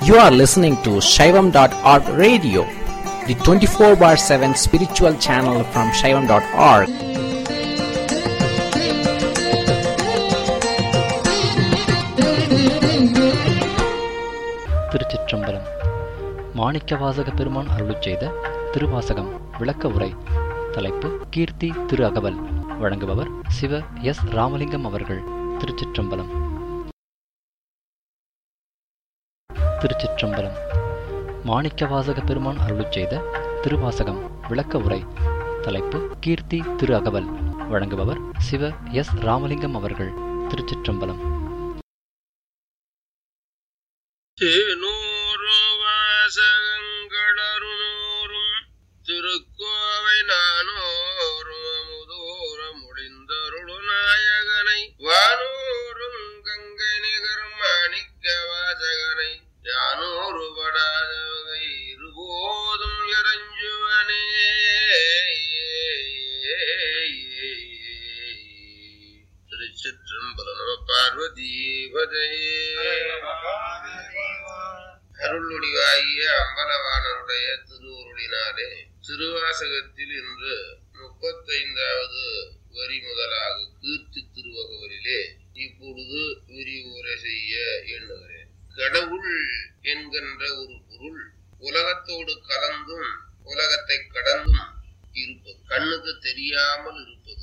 You are listening to Shaivam.org radio, the 24 bar 7 spiritual channel from Shaivam.org. திருச்சிற்றம்பலம் மாணிக்கவாசக பெருமான் அருளிச் செய்த திருவாசகம் விளக்க உரை தலைப்பு கீர்த்தி திரு அகவல் வழங்குபவர் சிவ எஸ் ராமலிங்கம் அவர்கள் திருச்சிற்றம்பலம் திருச்சிற்றம்பலம் மாணிக்கவாசக பெருமான் அருளிச் செய்த திருவாசகம் விளக்க உரை தலைப்பு கீர்த்தி திரு அகவல் வழங்குபவர் சிவ எஸ் ராமலிங்கம் அவர்கள் திருச்சிற்றம்பலம் தேனூரும் வாசகங்களருநூறும் திருக்கோவை நானூறும் அமுதூர முடிந்தருளு நாயகனை வானூரும் கங்கை நிகர் மாணிக்க வாசகனை யானூறு படாத வகை இருபோதும் இறஞ்சுவனே திருச்சிற்றம்பலம் நம பார்வதீபதையே அருளுடிவாகிய அம்பலவாணருடைய திருவுருளினாலே திருவாசகத்தில் இன்று முப்பத்தைந்தாவது வரி முதலாக கீர்த்தி திருவகவரிலே இப்பொழுது விரிவுரை செய்ய எண்ணுகிறேன் கடவுள் என்கின்ற ஒரு பொருள் உலகத்தோடு கலந்தும் உலகத்தை கடந்தும் இருப்பது கண்ணுக்கு தெரியாமல் இருப்பது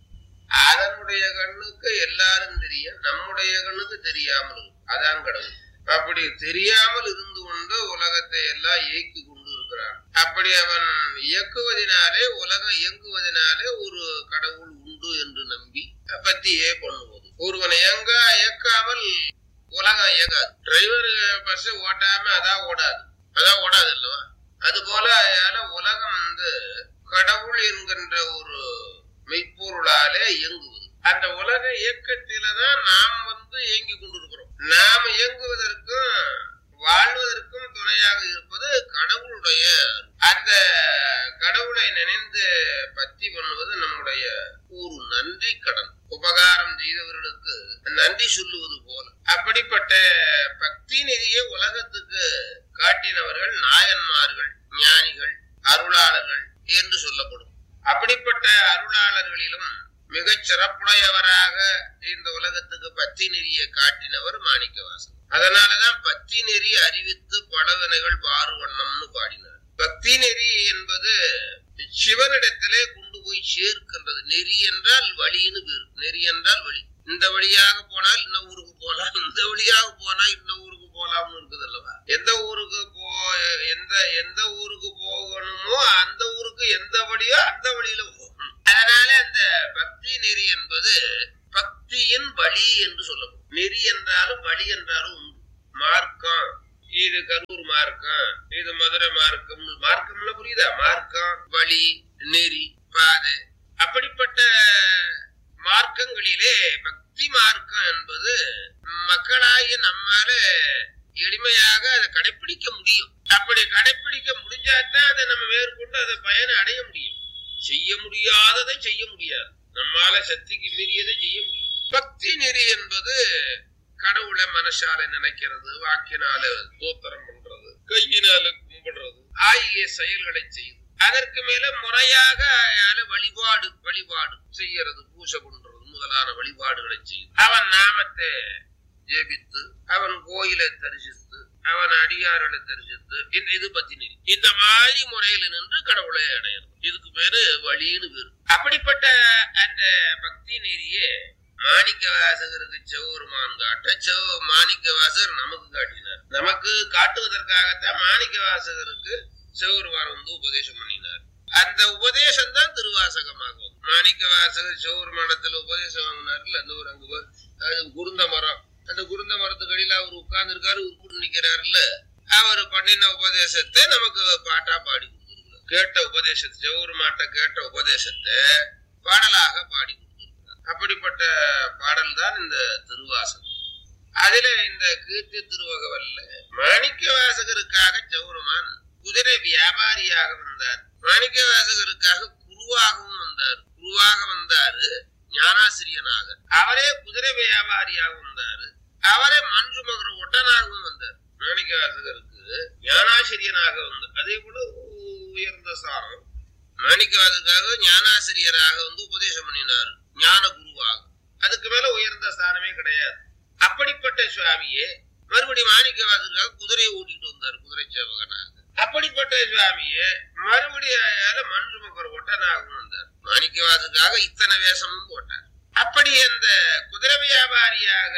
அதனுடைய கண்ணுக்கு எல்லாரும் தெரியும் நம்முடைய கண்ணுக்கு தெரியாமல் இருக்கும் அதான் கடவுள் அப்படி தெரியாமல் இருந்து கொண்டு உலகத்தை எல்லாம் இயக்கி கொண்டு இருக்கிறான் அப்படி அவன் இயக்குவதனாலே உலகம் இயங்குவதனாலே ஒரு கடவுள் உண்டு என்று நம்பி பத்தியே பண்ணுவது ஒருவன் இயங்க இயக்காமல் உலகம் இயங்காது டிரைவர் பஸ் ஓட்டாம அதான் ஓடாது அதான் ஓடாது இல்லவா அது போல உலகம் வந்து கடவுள் என்கின்ற ஒரு மெய்ப்பொருளாலே இயங்குவது அந்த உலக இயக்கத்தில தான் நாம் வந்து இயங்கி கொண்டிருக்கிறோம் நாம் இயங்குவதற்கும் வாழ்வதற்கும் துணையாக இருப்பது கடவுளுடைய அந்த கடவுளை நினைந்து பற்றி பண்ணுவது நம்முடைய ஒரு நன்றி கடன் உபகாரம் செய்தவர்களுக்கு நன்றி சொல்லுவது போல அப்படிப்பட்ட பக்தி நெறிய உலகத்துக்கு காட்டினவர்கள் நாயன்மார்கள் ஞானிகள் அருளாளர்கள் என்று சொல்லப்படும் அப்படிப்பட்ட அருளாளர்களிலும் மிகச் சிறப்புடையவராக இந்த உலகத்துக்கு பத்தி நெறிய காட்டினவர் மாணிக்கவாசன் அதனாலதான் பத்தி நெறி அறிவித்து பலவினைகள் பாருவண்ணம்னு பாடினார் பக்தி நெறி என்பது சிவனிடத்திலே கொண்டு போய் சேர்க்கின்றது நெறி என்றால் வழின்னு பேரு நெறி என்றால் வழி இந்த வழியாக போனால் இன்ன ஊருக்கு போலாம் இந்த வழியாக போனா இன்ன ஊருக்கு போலாம்னு இருக்குது அல்லவா எந்த ஊருக்கு போ எந்த எந்த ஊருக்கு போகணுமோ அந்த ஊருக்கு எந்த வழியோ அந்த வழியில போகணும் அதனால அந்த பக்தி நெறி என்பது பக்தியின் வழி என்று சொல்லப்படும் நெறி என்றாலும் வழி என்றாலும் உண்டு மார்க்கம் இது கரூர் மார்க்கம் இது மதுரை மார்க்கம் மார்க்கம்ல புரியுதா மார்க்கம் வழி நெறி பாதை அப்படிப்பட்ட மார்க்கங்களிலே பக்தி மார்க்கம் என்பது மக்களாகிய நம்மால எளிமையாக அதை கடைபிடிக்க முடியும் அப்படி கடைபிடிக்க முடிஞ்சாதான் அதை நம்ம மேற்கொண்டு அதை பயனை அடைய முடியும் செய்ய முடியாததை செய்ய முடியாது நம்மால சக்திக்கு மீறியதை செய்ய முடியும் பக்தி நெறி என்பது கடவுளை மனசால நினைக்கிறது வாக்கினால தோத்திரம் பண்றது கையினால கும்பிடுறது ஆகிய செயல்களை செய்து அதற்கு மேல முறையாக வழிபாடு வழிபாடு செய்யறது பூஜை பண்றது முதலான வழிபாடுகளை செய்து அவன் நாமத்தை ஜெபித்து அவன் கோயிலை தரிசித்து அவன் அடியார்களை தரிசித்து இது பத்தி நெறி இந்த மாதிரி முறையில நின்று கடவுளை அடையணும் இதுக்கு பேரு வழின்னு பேரு அப்படிப்பட்ட அந்த பக்தி நெறியே மாணிக்க வாசகருக்கு செவ்வருமான் காட்ட செவ் மாணிக்க வாசகர் நமக்கு காட்டினார் நமக்கு காட்டுவதற்காகத்தான் மாணிக்க வாசகருக்கு செவ்வருமான் வந்து உபதேசம் பண்ணினார் அந்த உபதேசம் தான் திருவாசகமாகும் மாணிக்க வாசகர் செவ்வருமானத்துல உபதேசம் வாங்கினார்ல அந்த ஒரு அங்கு அது குருந்த மரம் அந்த குருந்த மரத்துக்கு அடியில அவர் உட்கார்ந்து இருக்காரு உருப்பிட்டு நிக்கிறாருல்ல அவர் பண்ணின உபதேசத்தை நமக்கு பாட்டா பாடி கொடுத்துருக்கிறார் கேட்ட உபதேசத்தை செவ்வருமாட்ட கேட்ட உபதேசத்தை பாடலாக பாடி கொடுத்திருக்கிறார் அப்படிப்பட்ட பாடல் தான் இந்த திருவாசகம் அதுல இந்த கீர்த்தி திருவகவல்ல மாணிக்க வாசகருக்காக செவ்வருமான் குதிரை வியாபாரியாக வந்தார் மாணிக்க வாசகருக்காக குருவாகவும் வந்தார் குருவாக வந்தாரு ஞானாசிரியனாக அவரே குதிரை வியாபாரியாக வந்தாரு அவரே மஞ்சு மகர ஒட்டனாகவும் வந்தார் மாணிக்க வாசகருக்கு ஞானாசிரியனாக வந்து அதே போல உயர்ந்த ஸ்தானம் மாணிக்கவாசகருக்காக ஞானாசிரியராக வந்து உபதேசம் பண்ணினார் ஞான குருவாக அதுக்கு மேல உயர்ந்த ஸ்தானமே கிடையாது அப்படிப்பட்ட சுவாமியே மறுபடியும் மாணிக்கவாசகருக்காக குதிரையை ஓட்டிட்டு வந்தார் குதிரை சேவகனாக அப்படிப்பட்ட சுவாமியே மறுபடியும் மண் சுமக்கிற ஒட்டனாகவும் வந்தார் மாணிக்கவாசகருக்காக இத்தனை வேஷமும் போட்டார் அப்படி அந்த குதிரை வியாபாரியாக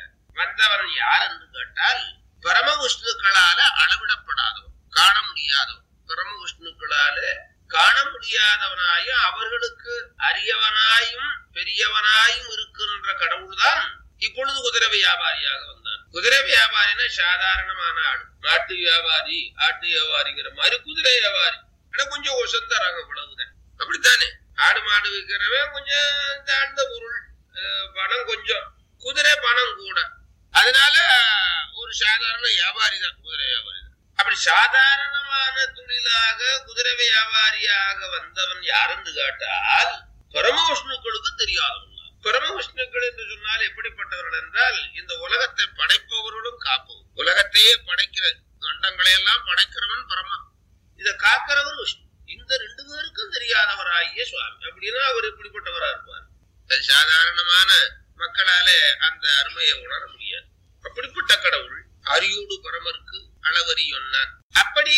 வந்தவன் யார் என்று கேட்டால் பரம விஷ்ணுக்களால அளவிடப்படாதவன் காண முடியாதவன் பரம விஷ்ணுக்களால காண முடியாதவனாயும் அவர்களுக்கு அரியவனாயும் பெரியவனாயும் இருக்கின்ற கடவுள்தான் இப்பொழுது குதிரை வியாபாரியாக வந்தான் குதிரை வியாபாரினா சாதாரணமான ஆள் நாட்டு வியாபாரி ஆட்டு வியாபாரிங்கிற மாதிரி குதிரை வியாபாரி ஆனா கொஞ்சம் ஒசந்த ரகம் இவ்வளவுதான் அப்படித்தானே ஆடு மாடு விற்கிறவன் கொஞ்சம் தாழ்ந்த பொருள் அஹ் பணம் கொஞ்சம் குதிரை பணம் கூட அதனால ஒரு சாதாரண வியாபாரி தான் குதிரை வியாபாரி தான் அப்படி சாதாரணமான தொழிலாக குதிரை வியாபாரியாக வந்தவன் யாருன்னு கேட்டால் பரம விஷ்ணுக்களுக்கு தெரியாதவன் தான். பரம விஷ்ணுக்கள் என்று சொன்னால் எப்படிப்பட்டவர்கள் என்றால் இந்த உலகத்தை படைப்பவர்களும் காப்பவர் உலகத்தையே படைக்கிற கண்டங்களை எல்லாம் படைக்கிறவன் பரமா இதை காக்கிறவர் விஷ்ணு இந்த ரெண்டு பேருக்கும் தெரியாதவராகிய சுவாமி அப்படின்னா அவர் எப்படிப்பட்டவரா இருப்பார் அது சாதாரணமான மக்களால அந்த அருமையை உணர முடியாது அப்படிப்பட்ட கடவுள் அரியோடு பரமருக்கு அளவரி ஒன்னான் அப்படி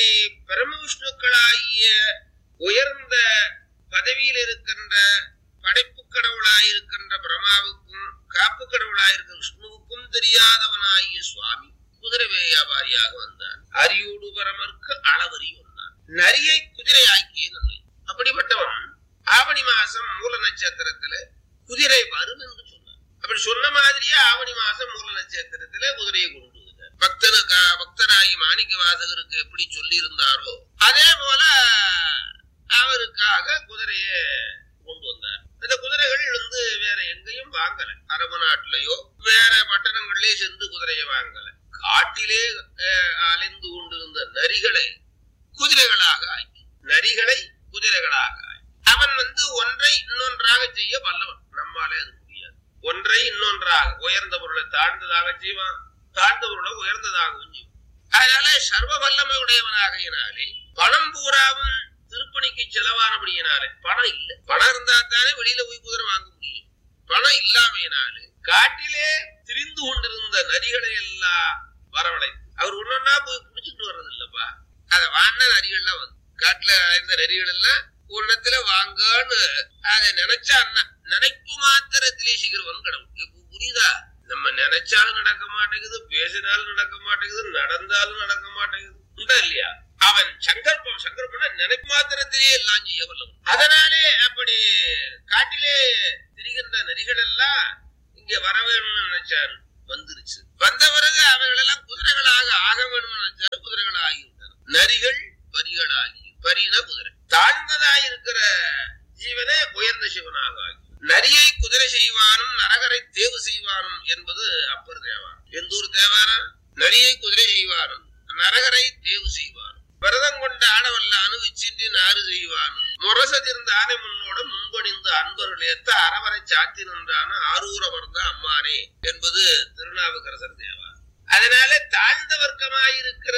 பரம விஷ்ணுக்களாகிய உயர்ந்த பதவியில் இருக்கின்ற படைப்பு கடவுளாயிருக்கின்ற பிரம்மாவுக்கும் காப்பு கடவுளாயிருக்கிற விஷ்ணுவுக்கும் தெரியாதவனாகிய சுவாமி குதிரை வியாபாரியாக வந்தான் அரியோடு பரமருக்கு அளவரி ஒன்னான் நரியை குதிரை ஆக்கிய நன்மை அப்படிப்பட்டவன் ஆவணி மாசம் மூல நட்சத்திரத்துல குதிரை வரும் என்று சொன்னான் அப்படி சொன்ன மாதிரியே ஆவணி மாசம் மூல நட்சத்திரத்துல குதிரையை கொண்டு வந்தார் பக்தனுக்கா பக்தராகி மாணிக்க வாசகருக்கு எப்படி சொல்லி இருந்தாரோ அதே போல அவருக்காக குதிரையை கொண்டு வந்தார் அந்த குதிரைகள் வந்து வேற எங்கேயும் வாங்கல அரபு நாட்டிலேயோ வேற பட்டணங்களிலே சென்று குதிரையை வாங்கல காட்டிலே அஹ், அலைந்து கொண்டிருந்த நரிகளை குதிரைகளாக ஆக்கி நரிகளை குதிரைகளாக ஆக்கி அவன் வந்து ஒன்றை இன்னொன்றாக செய்ய வல்லவன் நம்மாலே அது முடியாது ஒன்றை இன்னொன்றாக உயர்ந்த பொருளை தாழ்ந்ததாக செய்வான் தாழ்ந்த பொருளை உயர்ந்ததாகவும் செய்வான் அதனால சர்வ வல்லமை உடையவனாகையினாலே பணம் பூராவும் திருப்பணிக்கு செலவானபடியினாலே பணம் இல்ல பணம் இருந்தா தானே வெளியில போய் குதிரை வாங்க முடியும் பணம் இல்லாமையினாலே காட்டிலே திரிந்து கொண்டிருந்த நரிகளை எல்லாம் வரவழை அவர் ஒன்னொன்னா போய் பிடிச்சிட்டு வர்றது இல்லப்பா அத வாங்கின நரிகள்லாம் வந்து காட்டுல இருந்த நரிகள் எல்லாம் ஒரு இடத்துல வாங்கன்னு அதை நினைச்சான்னா நினைப்பு மாத்திரத்திலே சீக்கிரம் கடவுள் இப்ப புரியுதா நம்ம நினைச்சாலும் நடக்க மாட்டேங்குது பேசினாலும் நடக்க மாட்டேங்குது நடந்தாலும் நடக்க மாட்டேங்குது உண்டா இல்லையா அவன் சங்கல்பம் சங்கல்பம்னா நினைப்பு மாத்திரத்திலேயே எல்லாம் செய்ய வல்லவன் அதனாலே அப்படி காட்டிலே திரிகின்ற நரிகள் எல்லாம் இங்க வர வேணும்னு நினைச்சாரு வந்துருச்சு வந்த பிறகு அவைகள் எல்லாம் குதிரைகளாக ஆக வேணும்னு நினைச்சாரு குதிரைகள் ஆகிவிட்டன நரிகள் பரிகளாகி பரின குதிரை தாழ்ந்ததாய் இருக்கிற ஜீவனே உயர்ந்த சிவனாக ஆகி நரியை குதிரை செய்வானும் நரகரை தேவு செய்வானும் என்பது அப்பர் தேவாரம் எந்த ஊர் தேவாரம் நரியை குதிரை செய்வானும் நரகரை தேவு செய்வானும் விரதம் கொண்ட ஆடவல்ல அணுவிச்சின்றி நாறு செய்வானும் முரசதிர்ந்த ஆனை முன்னோட முன்பணிந்து அன்பர்கள் ஏத்த அறவரை சாத்தி நின்றான ஆரூர வர்ந்த அம்மானே என்பது திருநாவுக்கரசர் தேவா அதனால தாழ்ந்த வர்க்கமாயிருக்கிற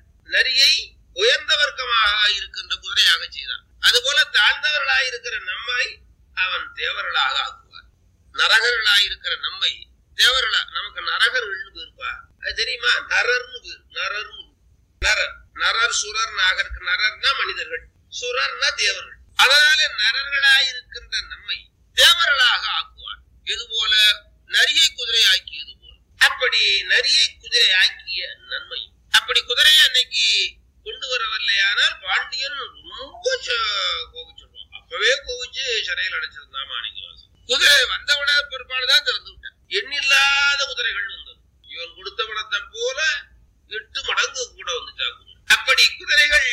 நரியை உயர்ந்த வர்க்கமாக இருக்கின்ற குதிரையாக செய்தான் அதுபோல தாழ்ந்தவர்களாக இருக்கிற நம்மை அவன் தேவர்களாக ஆக்குவார் நரகர்களாக இருக்கிற நம்மை தேவர்களா நமக்கு நரகர்கள்னு பேருப்பா அது தெரியுமா நரர்னு பேர் நரர்னு நரர் நரர் சுரர் நாகருக்கு நரர்னா மனிதர்கள் சுரர்னா தேவர்கள் அதனால நரர்களாக இருக்கின்ற நம்மை தேவர்களாக ஆக்குவார் இது போல நரியை குதிரை ஆக்கியது போல அப்படி நரியை குதிரை ஆக்கிய நன்மை அப்படி குதிரையை அன்னைக்கு கொண்டு வரவில்லையானால் பாண்டியன் ரொம்ப ச- கோபிச்சிருப்பான் அப்பவே கோபிச்சு சிறையில் அடைச்சிருந்தான் மாணிக்கவாசன் குதிரை வந்தவன பிற்பாடுதான் திறந்து விட்டான் எண்ணில்லாத குதிரைகள் வந்தது இவன் கொடுத்த பணத்தை போல எட்டு மடங்கு கூட வந்துச்சா குதிரை அப்படி குதிரைகள்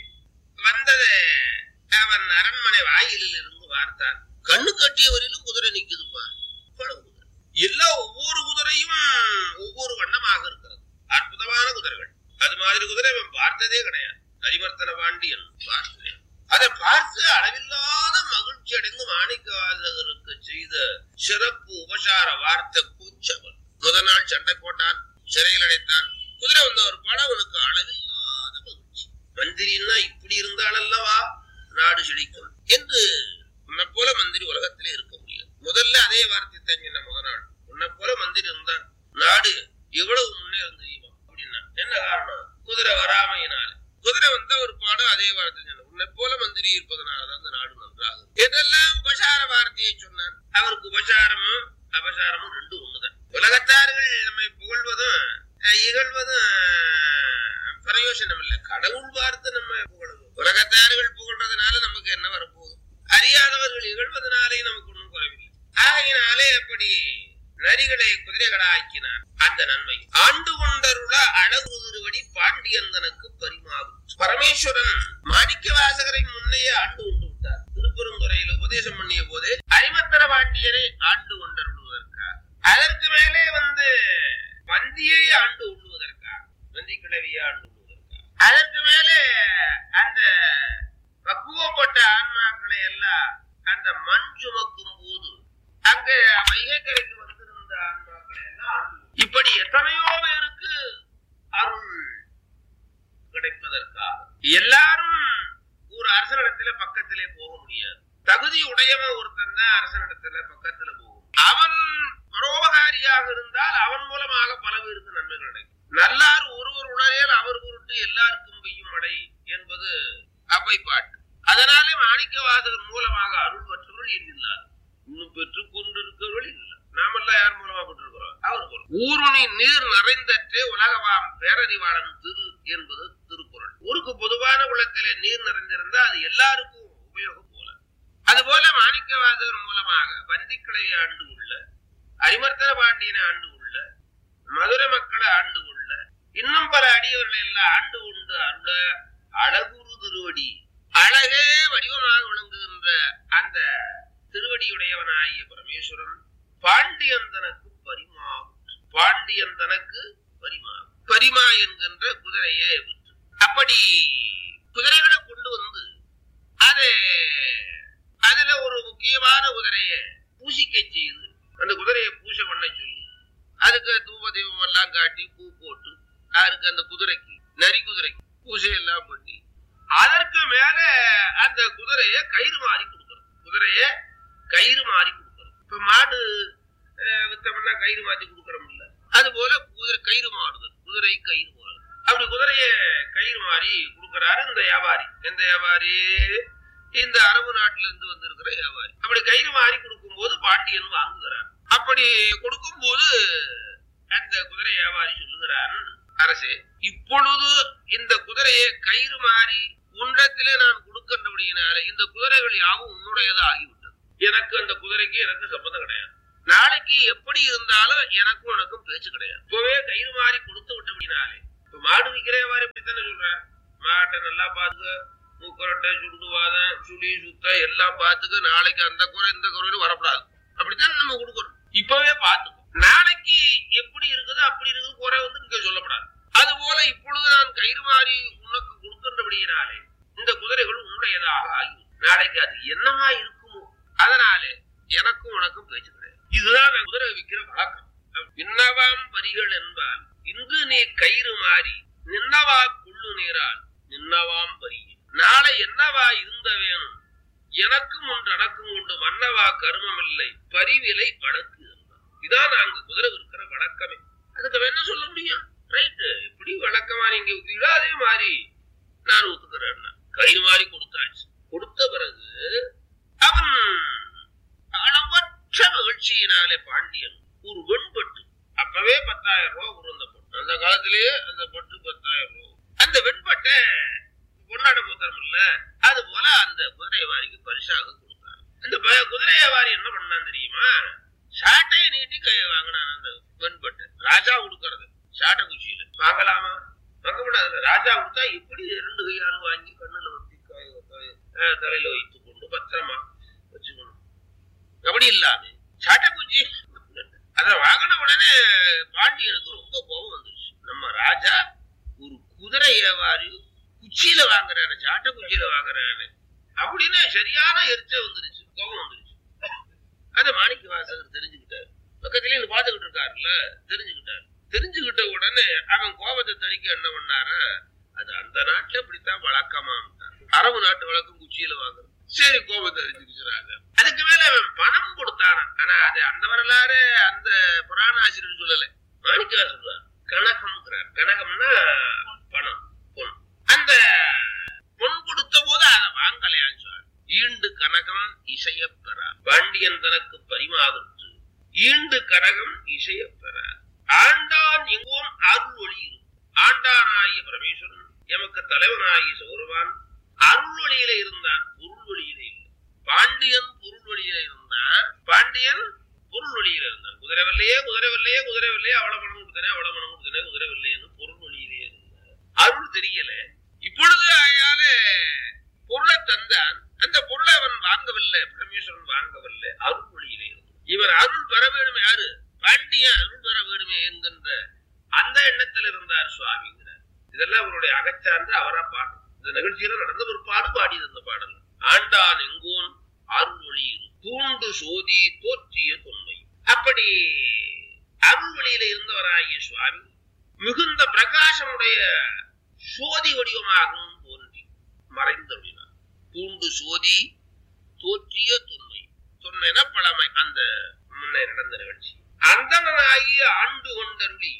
வந்ததை அவன் அரண்மனை வாயிலில் இருந்து பார்த்தான் கண்ணு கட்டியவரிலும் குதிரை நிக்குதுப்பா இவ்வளவு குதிரை எல்லா ஒவ்வொரு குதிரையும் ஒவ்வொரு வண்ணமாக இருக்கிறது அற்புதமான குதிரைகள் அது மாதிரி குதிரை அவன் பார்த்ததே கிடையாது நரிவர்த்தன பாண்டியன் பார்த்ததே அதை பார்த்து அளவில்லாத மகிழ்ச்சி அடைந்து மாணிக்கவாசகருக்கு செய்த சிறப்பு உபசார வார்த்தை கூச்சவன் முதல் நாள் சண்டை போட்டான் சிறையில் அடைத்தான் குதிரை வந்தவர் அவருக்கு உபசாரமும் அபசாரமும் ரெண்டும் ஒண்ணுதான் உலகத்தார்கள் நம்மை புகழ்வதும் அஹ், இகழ்வதும் அஹ், பிரயோஜனம் இல்லை கடவுள் பார்த்து நம்ம புகழணும் உலகத்தார்கள் புகழ்றதுனால நமக்கு என்ன வரப்போகுது அறியாதவர்கள் இகழ்வதனாலே நமக்கு ஒன்றும் குறைவில்லை ஆகையினாலே அப்படி நரிகளை குதிரைகளா ஆக்கினான் அந்த நன்மை ஆண்டு கொண்டருள அழகு திருவடி பாண்டியந்தனுக்கு பரிமாறும் பரமேஸ்வரன் மாணிக்க வாசகரை முன்னையே ஆண்டு கொண்டு விட்டார் திருப்பெருந்துறையில் உபதேசம் பண்ணிய போதே அரிமத்தர பாண்டியரை ஆண்டு கொண்டருள்வதற்காக அதற்கு மேலே வந்து வந்தியை ஆண்டு உள்ளுவதற்காக வந்தி கிழவியை ஆண்டு உள்ளுவதற்காக அதற்கு மேலே அந்த பக்குவப்பட்ட ஆன்மாக்களை எல்லாம் அந்த மண் சுமக்கும் போது அங்க வைகைக்கரைக்கு வந்திருந்த ஆன்மாக்களை எல்லாம் ஆண்டு கொண்டு. இப்படி எத்தனையோ பேருக்கு அருள் கிடைப்பதற்காக எல்லாரும் ஒரு அரசனிடத்துல பக்கத்திலே போக முடியாது தகுதி உடையவன் ஒருத்தன் தான் அரசனிடத்துல பக்கத்துல போகும் அவன் பரோபகாரியாக இருந்தால் அவன் மூலமாக பல பேருக்கு நன்மைகள் கிடைக்கும் நல்லார் ஒருவர் உணரேல் அவர் பொருட்டு எல்லாருக்கும் பெய்யும் மழை என்பது அவை பாட்டு அதனாலே மாணிக்க வாசகர் மூலமாக அருள் பெற்றவர்கள் எண்ணில்லார் இன்னும் பெற்றுக் கொண்டிருக்கிறவர்கள் இல்லை நாமெல்லாம் யார் மூலமா பெற்றிருக்கிறோம் அவர் போல ஊருணி நீர் நிறைந்தற்றே உலகவாம் பேரறிவாளன் திரு என்பது திருக்குறள் ஊருக்கு பொதுவான குளத்திலே நீர் நிறைந்திருந்தா அது எல்லாருக்கும் உபயோகம் போல அதுபோல மாணிக்க வாசகர் மூலமாக வந்திக்கிளை ஆண்டு உள்ள அரிமர்த்தன பாண்டியனை ஆண்டு உள்ள மதுரை மக்களை ஆண்டு கொள்ள இன்னும் பல அடியவர்களை எல்லாம் ஆண்டு கொண்டு அருள அழகுரு திருவடி அழகே வடிவமாக விளங்குகின்ற அந்த திருவடியுடையவனாகிய பரமேஸ்வரன் பாண்டியந்தனுக்கு பரிமாவும் பாண்டியந்தனுக்கு பரிமா பரிமா என்கின்ற குதிரையை விற்று அப்படி குதிரைகளை கொண்டு வந்து அது அதுல ஒரு முக்கியமான குதிரையை பூசிக்க செய்து அந்த குதிரையை பூசை பண்ண சொல்லி அதுக்கு தூப தீபம் எல்லாம் காட்டி பூ போட்டு அதுக்கு அந்த குதிரைக்கு நரி குதிரைக்கு பூஜை எல்லாம் பண்ணி அதற்கு மேல அந்த குதிரைய கயிறு மாறி கொடுக்கணும் குதிரைய கயிறு மாறி கொடுக்கணும் இப்ப மாடு அஹ், வித்தோம்னா கயிறு மாத்தி கொடுக்கறோம் இல்ல அது போல குதிரை கயிறு மாறுதல் குதிரை கயிறு மாறுதல் அப்படி குதிரைய கயிறு மாறி கொடுக்கறாரு இந்த வியாபாரி எந்த வியாபாரி இந்த அரபு நாட்டில இருந்து வந்திருக்கிற வியாபாரி அப்படி கயிறு மாறி கொடுக்கும் போது பாண்டியன் வாங்குகிறார் அப்படி கொடுக்கும் போது அந்த குதிரை வியாபாரி சொல்லுகிறான் அரசே இப்பொழுது இந்த குதிரையை கயிறு மாறி உன்றத்திலே நான் கொடுக்கின்றபடியினால இந்த குதிரைகள் யாவும் உன்னுடையதா ஆகிவிட்டது எனக்கு அந்த குதிரைக்கு எனக்கு சம்மந்தம் கிடையாது நாளைக்கு எப்படி இருந்தாலும் எனக்கும் உனக்கும் பேச்சு கிடையாது இப்பவே கயிறு மாறி கொடுத்து விட்டபடினாலே இப்ப மாடு விக்கிற வியாபாரி இப்படித்தானே சொல்றேன் மாட்டை நல்லா பாத்துக்க மூக்கரட்டை சுடுவாதம் சுழி சுத்த எல்லாம் பாத்துக்க நாளைக்கு அந்த குறை இந்த குறைன்னு வரக்கூடாது அப்படித்தான் நம்ம கொடுக்கணும் இப்பவே பாத்துக்கோ நாளைக்கு எப்படி இருக்குதோ அப்படி இருக்குது குறை வந்து இங்க சொல்லப்படாது அது போல இப்பொழுது நான் கயிறு மாறி உனக்கு கொடுக்கின்றபடியினாலே இந்த குதிரைகள் உன்னுடையதாக ஆகிவிடும் நாளைக்கு அது என்னமா இருக்குமோ அதனாலே எனக்கும் உனக்கும் பேச்சு கிடையாது இதுதான் நான் குதிரை விற்கிற வழக்கம் விண்ணவாம் பரிகள் என்பால் இன்று நீ கயிறு மாறி நின்னவா குள்ளு நீரால் நின்னவாம் பரி நாளை என்னவா இருந்த வேணும் எனக்கும் ஒன்று அடக்கும் உண்டு மன்னவா கருமம் இல்லை பரிவிலை வழக்கு இருந்தான் இதான் நாங்க குதிரை விற்கிற வழக்கமே அதுக்கு என்ன சொல்ல முடியும் ரைட்டு எப்படி வழக்கமா நீங்க விற்கிறீங்களோ அதே மாதிரி நான் ஒத்துக்கிறேன் கயிறு மாறி கொடுத்தாச்சு கொடுத்த பிறகு அவன் அளவற்ற மகிழ்ச்சியினாலே பாண்டியன் ஒரு வெண்பட்டு அப்பவே பத்தாயிரம் ரூபாய் உருந்த பட்டு அந்த காலத்திலேயே அந்த பட்டு பத்தாயிரம் ரூபாய் அந்த வெண்பட்டை பொன்னாட புத்தரம் இல்ல அது போல அந்த குதிரை வாரிக்கு பரிசாக கொடுத்தார் அந்த ப- குதிரை வாரி என்ன பண்ணான் தெரியுமா சாட்டையை நீட்டி கை வாங்கினான் அந்த வெண்பட்டு ராஜா கொடுக்கறது சாட்டை குச்சியில வாங்கலாமா வாங்க கூடாது ராஜா கொடுத்தா எப்படி இரண்டு கையாலும் வாங்கி கண்ணுல வச்சு காய காய- அஹ் தலையில வைத்துக் கொண்டு பத்திரமா வச்சுக்கணும் அப்படி இல்லாம சாட்டை குச்சி அத வாங்கின உடனே பாண்டியனுக்கு ரொம்ப கோபம் வந்துருச்சு நம்ம ராஜா ஒரு குதிரை வியாபாரி குச்சியில வாங்குறாரு சாட்டை குச்சியில வாங்குறாரு அப்படின்னு சரியான எரிச்ச வந்துருச்சு கோபம் வந்துருச்சு அத மாணிக்க வாசகர் தெரிஞ்சுக்கிட்டாரு பக்கத்துல இருந்து பாத்துக்கிட்டு இருக்காருல்ல தெரிஞ்சுக்கிட்டாரு தெரிஞ்சுக்கிட்ட உடனே அவன் கோபத்தை தணிக்க என்ன பண்ணாரு அது அந்த நாட்டுல இப்படித்தான் வழக்கமா அரபு நாட்டு வழக்கம் குச்சியில வாங்குறது சரி கோபத்தை தெரிஞ்சுக்கிறாங்க அதுக்கு மேல அவன் பணம் கொடுத்தானா ஆனா அது அந்த வரலாறு அந்த புராண ஆசிரியர் சொல்லல மாணிக்கா சொல்றார் கனகம்ங்கிறார் கனகம்னா பணம் பொன் அந்த பொன் கொடுத்த போது அதை வாங்கலையான்னு சொல்றார் ஈண்டு கனகம் இசையப்பெறா பாண்டியன் தனக்கு பரிமா இசையப்பெறார் ஆண்டான் எங்கோன் அருள் ஒளி இருக்கும் ஆண்டானாகிய பரமேஸ்வரன் எமக்கு தலைவனாகிய சௌரவான் அருள் ஒளியில இருந்தான் பொருள் ஒளியில இல்லை பாண்டியன் பொருள் ஒளியில இருந்தான் பாண்டியன் பொருள் ஒளியில இருந்தான் குதிரை வெள்ளையே குதிரை வெள்ளையே குதிரை வெள்ளையே அவள பணம் கொடுத்தனே அவள பணம் கொடுத்தனே குதிரை வெள்ளையன்னு பொருள் ஒளியிலே இருந்தான் அருள் தெரியல இப்பொழுது அயால பொருளை தந்தான் அந்த பொருளை அவன் வாங்கவில்லை பரமேஸ்வரன் வாங்கவில்லை அருள் ஒளியிலே இருந்தான் இவர் அருள் பெற வேணுமே யாரு பாண்டியன் அருள் பெற வேணுமே என்கின்ற அந்த எண்ணத்தில் இருந்தார் சுவாமிங்கிறார் இதெல்லாம் அவருடைய அகச்சான்று அவரா பாடும் இந்த நிகழ்ச்சியில நடந்த ஒரு பாடு பாடியது இந்த பாடல் ஆண்டான் எங்கோன் அருள் ஒளி இரு. தூண்டு சோதி தோற்றிய தொன்மை அப்படி அருள் வழியில இருந்தவராகிய சுவாமி மிகுந்த பிரகாசமுடைய சோதி வடிவமாகவும் தோன்றி மறைந்தருளினார் தூண்டு சோதி தோற்றிய தொன்மை தொன்மைனா பழமை அந்த முன்னே நடந்த நிகழ்ச்சி அந்தணனாகி ஆண்டு கொண்டருளி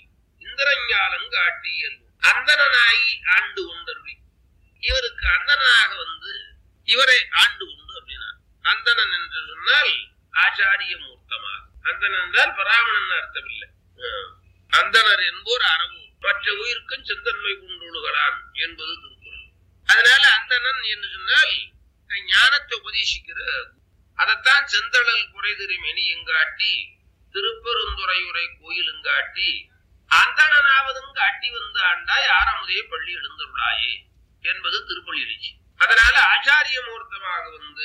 இந்திரஞாலங்காட்டியல் அந்தணனாகி ஆண்டு கொண்டருளி இவருக்கு அந்தணனாக வந்து இவரை ஆண்டு உண்டு அப்படின்னா அந்தணன் என்று சொன்னால் ஆச்சாரிய மூர்த்தமாக அந்தணன் என்றால் பராமணன் அர்த்தம் இல்லை ஆஹ். அந்தணர் என்போர் அறவு மற்ற உயிருக்கும் செந்தன்மை கொண்டுள்ளான் என்பது திருக்குறள் அதனால அந்தணன் என்று சொன்னால் ஞானத்தை உபதேசிக்கிற அதைத்தான் செந்தழல் குறைதிரி மெனி எங்காட்டி திருப்பெருந்துறையுரை கோயிலுங்காட்டி அந்தணனாவதும் காட்டி வந்து ஆண்டாய் ஆரமுதே பள்ளி எழுந்துள்ளாயே என்பது திருப்பள்ளி எழுச்சி அதனால ஆச்சாரிய மூர்த்தமாக வந்து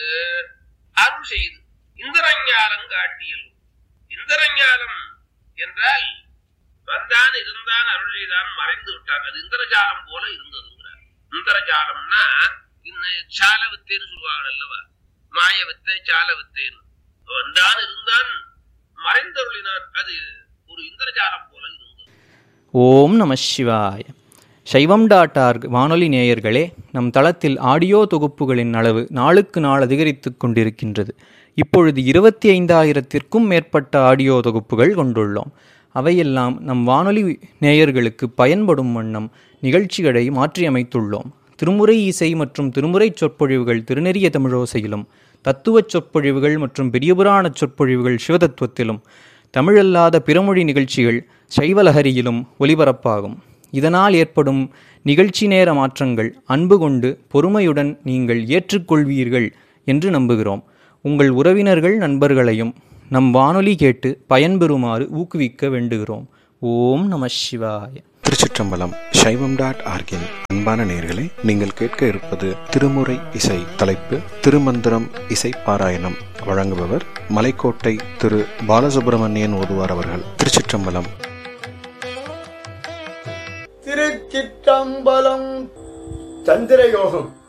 அருள் செய்து இந்திரஞாலம் காட்டியல் இந்திரஞாலம் என்றால் வந்தான் இருந்தான் அருள் செய்தான் மறைந்து விட்டான் அது இந்திரஜாலம் போல இருந்ததுங்கிறார் இந்திரஜாலம்னா இந்த சால வித்தைன்னு சொல்லுவாங்க அல்லவா மாய வித்தை சால வித்தைன்னு வந்தான் இருந்தான் மறைந்தருளினான் அது ஒரு இந்திரஜாலம் போல இருந்தது ஓம் நம சிவாய சைவம் டாட் ஆர்க் வானொலி நேயர்களே நம் தளத்தில் ஆடியோ தொகுப்புகளின் அளவு நாளுக்கு நாள் அதிகரித்து கொண்டிருக்கின்றது இப்பொழுது இருபத்தி ஐந்தாயிரத்திற்கும் மேற்பட்ட ஆடியோ தொகுப்புகள் கொண்டுள்ளோம் அவையெல்லாம் நம் வானொலி நேயர்களுக்கு பயன்படும் வண்ணம் நிகழ்ச்சிகளை மாற்றியமைத்துள்ளோம் திருமுறை இசை மற்றும் திருமுறைச் சொற்பொழிவுகள் திருநெறிய தமிழோசையிலும் தத்துவச் சொற்பொழிவுகள் மற்றும் பெரியபுராணச் சொற்பொழிவுகள் சிவதத்துவத்திலும் தமிழல்லாத பிறமொழி நிகழ்ச்சிகள் சைவலஹரியிலும் ஒலிபரப்பாகும் இதனால் ஏற்படும் நிகழ்ச்சி நேர மாற்றங்கள் அன்பு கொண்டு பொறுமையுடன் நீங்கள் ஏற்றுக்கொள்வீர்கள் என்று நம்புகிறோம் உங்கள் உறவினர்கள் நண்பர்களையும் நம் வானொலி கேட்டு பயன்பெறுமாறு ஊக்குவிக்க வேண்டுகிறோம் ஓம் நம சிவாய திருச்சிற்றம்பலம் சைவம் டாட் ஆர்கின் அன்பான நேர்களே நீங்கள் கேட்க இருப்பது திருமுறை இசை தலைப்பு திருமந்திரம் இசை பாராயணம் வழங்குபவர் மலைக்கோட்டை திரு பாலசுப்பிரமணியன் ஓதுவார் அவர்கள் திருச்சிற்றம்பலம் திருச்சிற்றம்பலம் சந்திரயோகம்